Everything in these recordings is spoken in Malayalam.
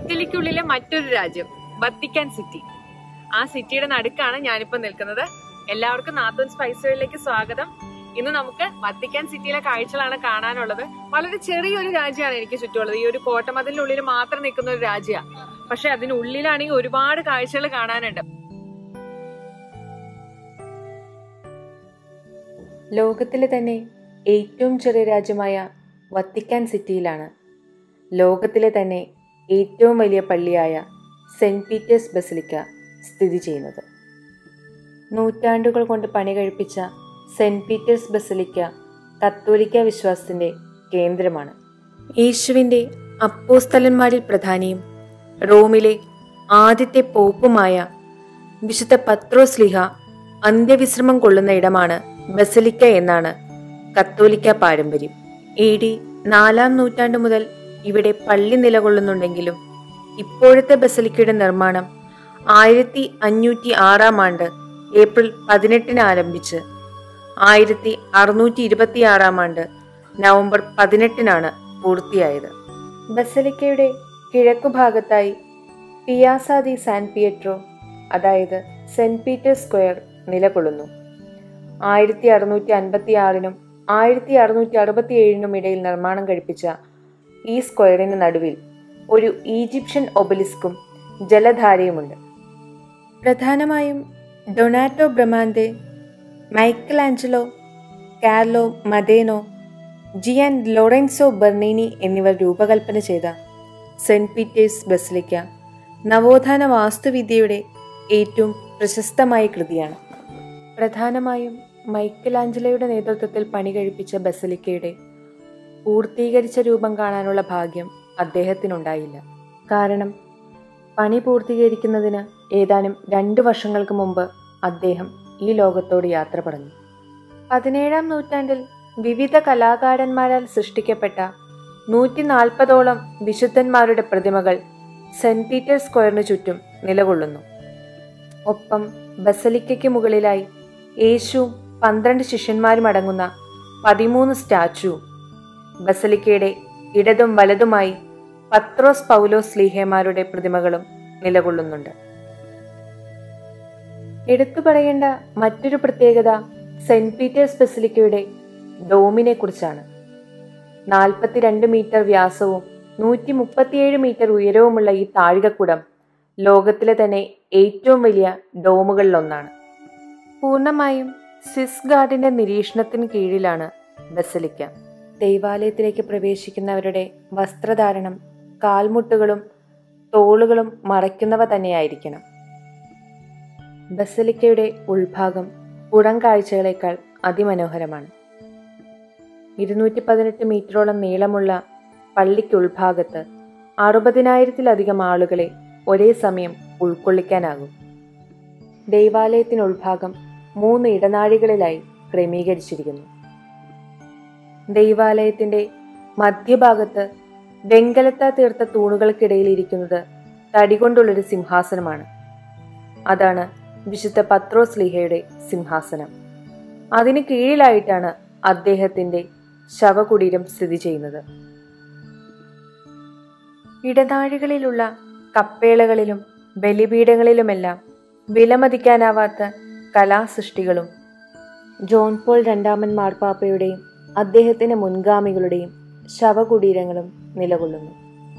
ഇറ്റലിക്കുള്ളിലെ മറ്റൊരു രാജ്യം വത്തിക്കാൻ സിറ്റി ആ സിറ്റിയുടെ നടുക്കാണ് ഞാനിപ്പോ നിൽക്കുന്നത് എല്ലാവർക്കും നാത്തൂൻ സ്പൈസുകളിലേക്ക് സ്വാഗതം ഇന്ന് നമുക്ക് വത്തിക്കാൻ സിറ്റിയിലെ കാഴ്ചകളാണ് കാണാനുള്ളത് വളരെ ചെറിയൊരു രാജ്യമാണ് എനിക്ക് ചുറ്റുമുള്ളത് ഈ ഒരു കോട്ടമതിലിനുള്ളിൽ മാത്രം നിൽക്കുന്ന ഒരു രാജ്യമാണ് പക്ഷെ അതിനുള്ളിലാണെങ്കിൽ ഒരുപാട് കാഴ്ചകൾ കാണാനുണ്ട് ലോകത്തിലെ തന്നെ ഏറ്റവും ചെറിയ രാജ്യമായ വത്തിക്കാൻ സിറ്റിയിലാണ് ലോകത്തിലെ തന്നെ ഏറ്റവും വലിയ പള്ളിയായ സെൻറ് പീറ്റേഴ്സ് ബസിലിക്ക സ്ഥിതി ചെയ്യുന്നത് നൂറ്റാണ്ടുകൾ കൊണ്ട് പണി കഴിപ്പിച്ച സെൻറ് പീറ്റേഴ്സ് ബസിലിക്ക കത്തോലിക്ക വിശ്വാസത്തിൻ്റെ കേന്ദ്രമാണ് യേശുവിൻ്റെ അപ്പോസ്തലന്മാരിൽ പ്രധാനിയും റോമിലെ ആദ്യത്തെ പോപ്പുമായ വിശുദ്ധ പത്രോസ്ലിഹ അന്ത്യവിശ്രമം കൊള്ളുന്ന ഇടമാണ് ബസലിക്ക എന്നാണ് കത്തോലിക്ക പാരമ്പര്യം എ ഡി നാലാം നൂറ്റാണ്ട് മുതൽ ഇവിടെ പള്ളി നിലകൊള്ളുന്നുണ്ടെങ്കിലും ഇപ്പോഴത്തെ ബസലിക്കയുടെ നിർമ്മാണം ആയിരത്തി അഞ്ഞൂറ്റി ആറാം ആണ്ട് ഏപ്രിൽ പതിനെട്ടിന് ആരംഭിച്ച് ആയിരത്തി അറുന്നൂറ്റി ഇരുപത്തി ആറാം ആണ്ട് നവംബർ പതിനെട്ടിനാണ് പൂർത്തിയായത് ബസലിക്കയുടെ കിഴക്കുഭാഗത്തായി പിയാസ ദി സാൻ പിയട്രോ അതായത് സെന്റ് പീറ്റേഴ്സ് സ്ക്വയർ നിലകൊള്ളുന്നു ആയിരത്തി അറുന്നൂറ്റി അൻപത്തി ആറിനും ആയിരത്തി അറുന്നൂറ്റി അറുപത്തി ഏഴിനും ഇടയിൽ നിർമ്മാണം കഴിപ്പിച്ച ഈ സ്ക്വയറിന് നടുവിൽ ഒരു ഈജിപ്ഷ്യൻ ഒബലിസ്കും ജലധാരയുമുണ്ട് പ്രധാനമായും Donato Bramante Michelangelo Carlo Maderno Gian Lorenzo Bernini എന്നിവർ രൂപകൽപ്പന ചെയ്ത സെന്റ് പീറ്റേഴ്സ് ബസിലിക്ക നവോത്ഥാന വാസ്തുവിദ്യയുടെ ഏറ്റവും പ്രശസ്തമായ കൃതിയാണ് പ്രധാനമായും മൈക്കൽ ആഞ്ചലയുടെ നേതൃത്വത്തിൽ പണി കഴിപ്പിച്ച ബസലിക്കയുടെ പൂർത്തീകരിച്ച രൂപം കാണാനുള്ള ഭാഗ്യം അദ്ദേഹത്തിനുണ്ടായില്ല കാരണം പണി പൂർത്തീകരിക്കുന്നതിന് ഏതാനും രണ്ട് വർഷങ്ങൾക്ക് മുമ്പ് അദ്ദേഹം ഈ ലോകത്തോട് യാത്ര പറഞ്ഞു പതിനേഴാം നൂറ്റാണ്ടിൽ വിവിധ കലാകാരന്മാരാൽ സൃഷ്ടിക്കപ്പെട്ട നൂറ്റി നാൽപ്പതോളം വിശുദ്ധന്മാരുടെ പ്രതിമകൾ സെന്റ് പീറ്റേഴ്സ് സ്ക്വയറിന് ചുറ്റും നിലകൊള്ളുന്നു ഒപ്പം ബസലിക്കയ്ക്ക് മുകളിലായി യേശുവും പന്ത്രണ്ട് ശിഷ്യന്മാരും അടങ്ങുന്ന പതിമൂന്ന് സ്റ്റാച്ചുവും ബസലിക്കയുടെ ഇടതും വലതുമായി പത്രോസ് പൗലോസ് ലീഹേമാരുടെ പ്രതിമകളും നിലകൊള്ളുന്നുണ്ട് എടുത്തു പറയേണ്ട മറ്റൊരു പ്രത്യേകത സെന്റ് പീറ്റേഴ്സ് ബസിലിക്കയുടെ ഡോമിനെ കുറിച്ചാണ് നാൽപ്പത്തിരണ്ട് മീറ്റർ വ്യാസവും നൂറ്റി മുപ്പത്തിയേഴ് മീറ്റർ ഉയരവുമുള്ള ഈ താഴികക്കുടം ലോകത്തിലെ തന്നെ ഏറ്റവും വലിയ ഡോമുകളിലൊന്നാണ് പൂർണ്ണമായും സ്വിസ് ഗാർഡിന്റെ നിരീക്ഷണത്തിന് കീഴിലാണ് ബസലിക്ക ദൈവാലയത്തിലേക്ക് പ്രവേശിക്കുന്നവരുടെ വസ്ത്രധാരണം കാൽമുട്ടുകളും തോളുകളും മറയ്ക്കുന്നവ തന്നെയായിരിക്കണം ബസലിക്കയുടെ ഉൾഭാഗം പുറം കാഴ്ചകളേക്കാൾ അതിമനോഹരമാണ് ഇരുന്നൂറ്റി പതിനെട്ട് മീറ്ററോളം നീളമുള്ള പള്ളിക്ക് ഉൾഭാഗത്ത് അറുപതിനായിരത്തിലധികം ആളുകളെ ഒരേ സമയം ഉൾക്കൊള്ളിക്കാനാകും ദൈവാലയത്തിന് ഉൾഭാഗം മൂന്ന് ഇടനാഴികളിലായി ക്രമീകരിച്ചിരിക്കുന്നു ദൈവാലയത്തിന്റെ മധ്യഭാഗത്ത് വെങ്കലത്ത തീർത്ത തൂണുകൾക്കിടയിൽ ഇരിക്കുന്നത് തടികൊണ്ടുള്ളൊരു സിംഹാസനമാണ് അതാണ് വിശുദ്ധ പത്രോസ് ലീഹയുടെ സിംഹാസനം അതിന് കീഴിലായിട്ടാണ് അദ്ദേഹത്തിന്റെ ശവകുടീരം സ്ഥിതി ചെയ്യുന്നത് ഇടനാഴികളിലുള്ള കപ്പേളകളിലും ബലിപീഠങ്ങളിലുമെല്ലാം വിലമതിക്കാനാവാത്ത കലാസൃഷ്ടികളും ജോൺ പോൾ രണ്ടാമൻ മാർപ്പാപ്പയുടെയും അദ്ദേഹത്തിന്റെ മുൻഗാമികളുടെയും ശവകുടീരങ്ങളും നിലകൊള്ളുന്നു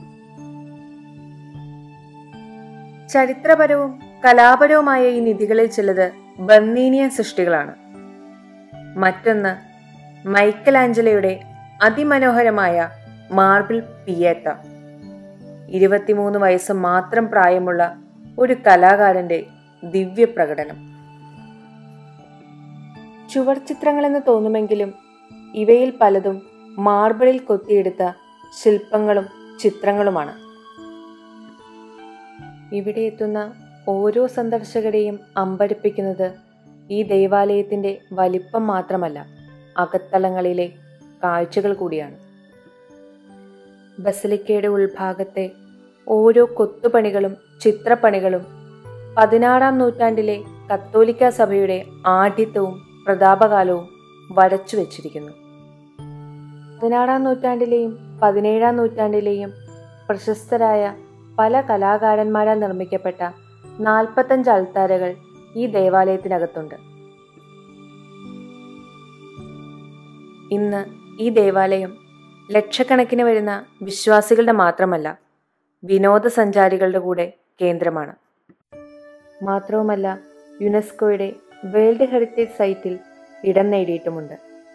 ചരിത്രപരവും കലാപരവുമായ ഈ നിധികളിൽ ചിലത് ബർണീനിയൻ സൃഷ്ടികളാണ് മറ്റൊന്ന് മൈക്കൽ ആഞ്ചലയുടെ അതിമനോഹരമായ മാർബിൾ പിയേറ്റ ഇരുപത്തിമൂന്ന് വയസ്സ് മാത്രം പ്രായമുള്ള ഒരു കലാകാരന്റെ ദിവ്യ പ്രകടനം ചുവർ ചിത്രങ്ങളെന്ന് തോന്നുമെങ്കിലും ഇവയിൽ പലതും മാർബിളിൽ കൊത്തിയെടുത്ത ശില്പങ്ങളും ചിത്രങ്ങളുമാണ് ഇവിടെ എത്തുന്ന ഓരോ സന്ദർശകരെയും അമ്പരിപ്പിക്കുന്നത് ഈ ദൈവാലയത്തിന്റെ വലിപ്പം മാത്രമല്ല അകത്തളങ്ങളിലെ കാഴ്ചകൾ കൂടിയാണ് ബസലിക്കയുടെ ഉൾഭാഗത്തെ ഓരോ കൊത്തുപണികളും ചിത്രപ്പണികളും പതിനാറാം നൂറ്റാണ്ടിലെ കത്തോലിക്ക സഭയുടെ ആഢ്യത്വവും പ്രതാപകാലവും വരച്ചു വച്ചിരിക്കുന്നു പതിനാറാം നൂറ്റാണ്ടിലെയും പതിനേഴാം നൂറ്റാണ്ടിലെയും പ്രശസ്തരായ പല കലാകാരന്മാരാൽ നിർമ്മിക്കപ്പെട്ട നാൽപ്പത്തഞ്ച് അൾത്താരകൾ ഈ ദേവാലയത്തിനകത്തുണ്ട് ഇന്ന് ഈ ദേവാലയം ലക്ഷക്കണക്കിന് വരുന്ന വിശ്വാസികളുടെ മാത്രമല്ല വിനോദസഞ്ചാരികളുടെ കൂടെ കേന്ദ്രമാണ് മാത്രവുമല്ല യുനെസ്കോയുടെ വേൾഡ് ഹെറിറ്റേജ് സൈറ്റിൽ ഇടം നേടിയിട്ടുമുണ്ട്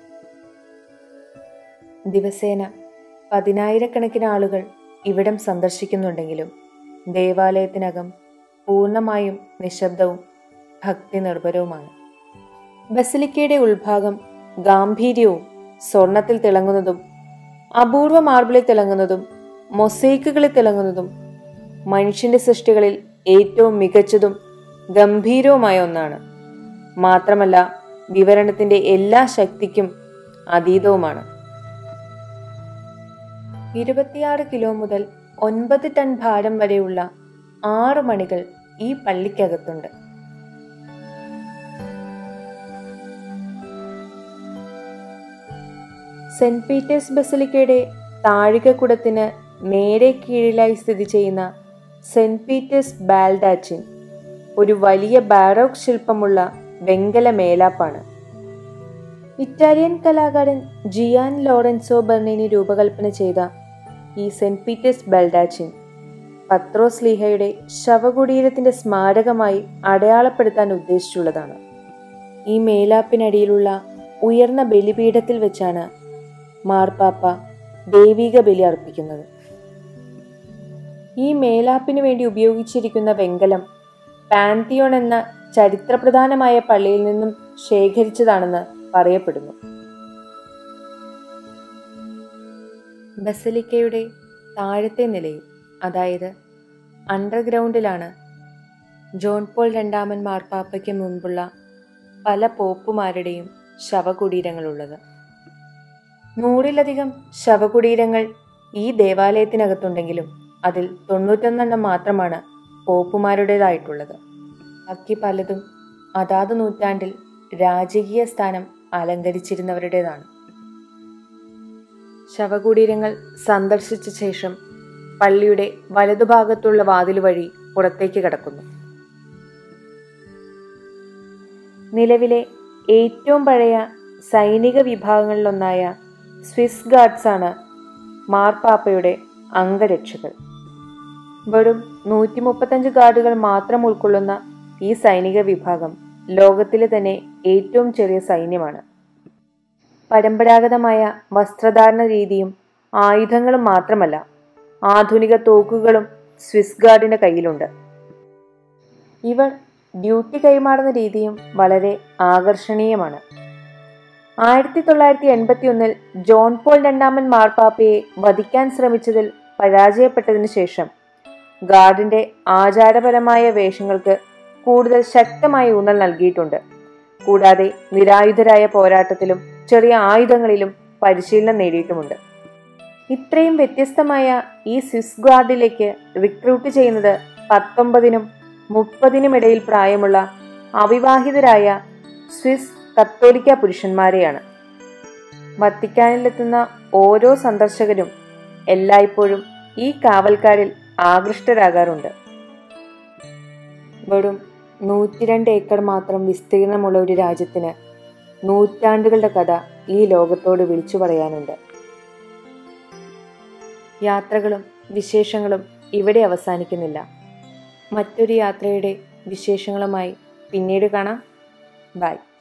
ദിവസേന പതിനായിരക്കണക്കിന് ആളുകൾ ഇവിടം സന്ദർശിക്കുന്നുണ്ടെങ്കിലും ദേവാലയത്തിനകം പൂർണ്ണമായും നിശബ്ദവും ഭക്തി നിർഭരവുമാണ് ബസിലിക്കയുടെ ഉൾഭാഗം ഗാംഭീര്യവും സ്വർണത്തിൽ തിളങ്ങുന്നതും അപൂർവ മാർബിളിൽ തിളങ്ങുന്നതും മൊസൈക്കുകളിൽ തിളങ്ങുന്നതും മനുഷ്യന്റെ സൃഷ്ടികളിൽ ഏറ്റവും മികച്ചതും ഗംഭീരവുമായ ഒന്നാണ് മാത്രമല്ല വിവരണത്തിന്റെ എല്ലാ ശക്തിക്കും അതീതവുമാണ് ഇരുപത്തിയാറ് കിലോ മുതൽ ഒൻപത് ടൺ ഭാരം വരെയുള്ള ആറ് മണികൾ ഈ പള്ളിക്കകത്തുണ്ട് സെന്റ് പീറ്റേഴ്സ് ബസലിക്കയുടെ താഴികക്കുടത്തിന് നേരെ കീഴിലായി സ്ഥിതി ചെയ്യുന്ന സെന്റ് പീറ്റേഴ്സ് ബാൽഡാച്ചിൻ ഒരു വലിയ ബാരോക്ക് ശില്പമുള്ള വെങ്കല മേലാപ്പാണ് ഇറ്റാലിയൻ കലാകാരൻ ജിയാൻ ലോറൻസോ ബെർണിനി രൂപകൽപ്പന ചെയ്ത ഈ സെന്റ് പീറ്റേഴ്സ് ബെൽഡാച്ചിൻ പത്രോസ് ലീഹയുടെ ശവകുടീരത്തിന്റെ സ്മാരകമായി അടയാളപ്പെടുത്താൻ ഉദ്ദേശിച്ചുള്ളതാണ് ഈ മേലാപ്പിനടിയിലുള്ള ഉയർന്ന ബലിപീഠത്തിൽ വെച്ചാണ് മാർപ്പാപ്പ ദൈവിക ബലി അർപ്പിക്കുന്നത് ഈ മേലാപ്പിന് വേണ്ടി ഉപയോഗിച്ചിരിക്കുന്ന വെങ്കലം പാൻതിയോൺ എന്ന ചരിത്രപ്രധാനമായ പള്ളിയിൽ നിന്നും ശേഖരിച്ചതാണെന്ന് പറയപ്പെടുന്നു ബസലിക്കയുടെ താഴത്തെ നിലയിൽ അതായത് അണ്ടർഗ്രൗണ്ടിലാണ് ജോൺ പോൾ രണ്ടാമൻ മാർപ്പാപ്പയ്ക്ക് മുൻപുള്ള പല പോപ്പുമാരുടെയും ശവകുടീരങ്ങളുള്ളത് നൂറിലധികം ശവകുടീരങ്ങൾ ഈ ദേവാലയത്തിനകത്തുണ്ടെങ്കിലും അതിൽ തൊണ്ണൂറ്റൊന്നെണ്ണം മാത്രമാണ് പോപ്പുമാരുടേതായിട്ടുള്ളത് ബാക്കി പലതും അതാത് നൂറ്റാണ്ടിൽ രാജകീയ സ്ഥാനം അലങ്കരിച്ചിരുന്നവരുടേതാണ് ശവകുടീരങ്ങൾ സന്ദർശിച്ച ശേഷം പള്ളിയുടെ വലതുഭാഗത്തുള്ള വാതിൽ വഴി പുറത്തേക്ക് കടക്കുന്നു നിലവിലെ ഏറ്റവും പഴയ സൈനിക വിഭാഗങ്ങളിലൊന്നായ സ്വിസ് ഗാർഡ്സ് ആണ് മാർപ്പാപ്പയുടെ അംഗരക്ഷകൾ വെറും നൂറ്റി മുപ്പത്തഞ്ച് ഗാർഡുകൾ മാത്രം ഉൾക്കൊള്ളുന്ന ഈ സൈനിക വിഭാഗം ലോകത്തിലെ തന്നെ ഏറ്റവും ചെറിയ സൈന്യമാണ് പരമ്പരാഗതമായ വസ്ത്രധാരണ രീതിയും ആയുധങ്ങളും മാത്രമല്ല ആധുനിക തോക്കുകളും സ്വിസ് ഗാർഡിന്റെ കയ്യിലുണ്ട് ഇവർ ഡ്യൂട്ടി കൈമാറുന്ന രീതിയും വളരെ ആകർഷണീയമാണ് ആയിരത്തി തൊള്ളായിരത്തി എൺപത്തി ഒന്നിൽ ജോൺ പോൾ രണ്ടാമൻ മാർപ്പാപ്പയെ വധിക്കാൻ ശ്രമിച്ചതിൽ പരാജയപ്പെട്ടതിനു ശേഷം ഗാർഡിന്റെ ആചാരപരമായ വേഷങ്ങൾക്ക് കൂടുതൽ ശക്തമായ ഊന്നൽ നൽകിയിട്ടുണ്ട് കൂടാതെ നിരായുധരായ പോരാട്ടത്തിലും ചെറിയ ആയുധങ്ങളിലും പരിശീലനം നേടിയിട്ടുമുണ്ട് ഇത്രയും വ്യത്യസ്തമായ ഈ സ്വിസ് ഗാർഡിലേക്ക് റിക്രൂട്ട് ചെയ്യുന്നത് പത്തൊമ്പതിനും മുപ്പതിനും ഇടയിൽ പ്രായമുള്ള അവിവാഹിതരായ സ്വിസ് കത്തോലിക്ക പുരുഷന്മാരെയാണ് വത്തിക്കാനിലെത്തുന്ന ഓരോ സന്ദർശകരും എല്ലായ്പ്പോഴും ഈ കാവൽക്കാരിൽ ആകൃഷ്ടരാകാറുണ്ട് വെറും നൂറ്റിരണ്ട് ഏക്കർ മാത്രം വിസ്തീർണമുള്ള ഒരു രാജ്യത്തിന് നൂറ്റാണ്ടുകളുടെ കഥ ഈ ലോകത്തോട് വിളിച്ചു പറയാനുണ്ട് യാത്രകളും വിശേഷങ്ങളും ഇവിടെ അവസാനിക്കുന്നില്ല മറ്റൊരു യാത്രയുടെ വിശേഷങ്ങളുമായി പിന്നീട് കാണാം ബൈ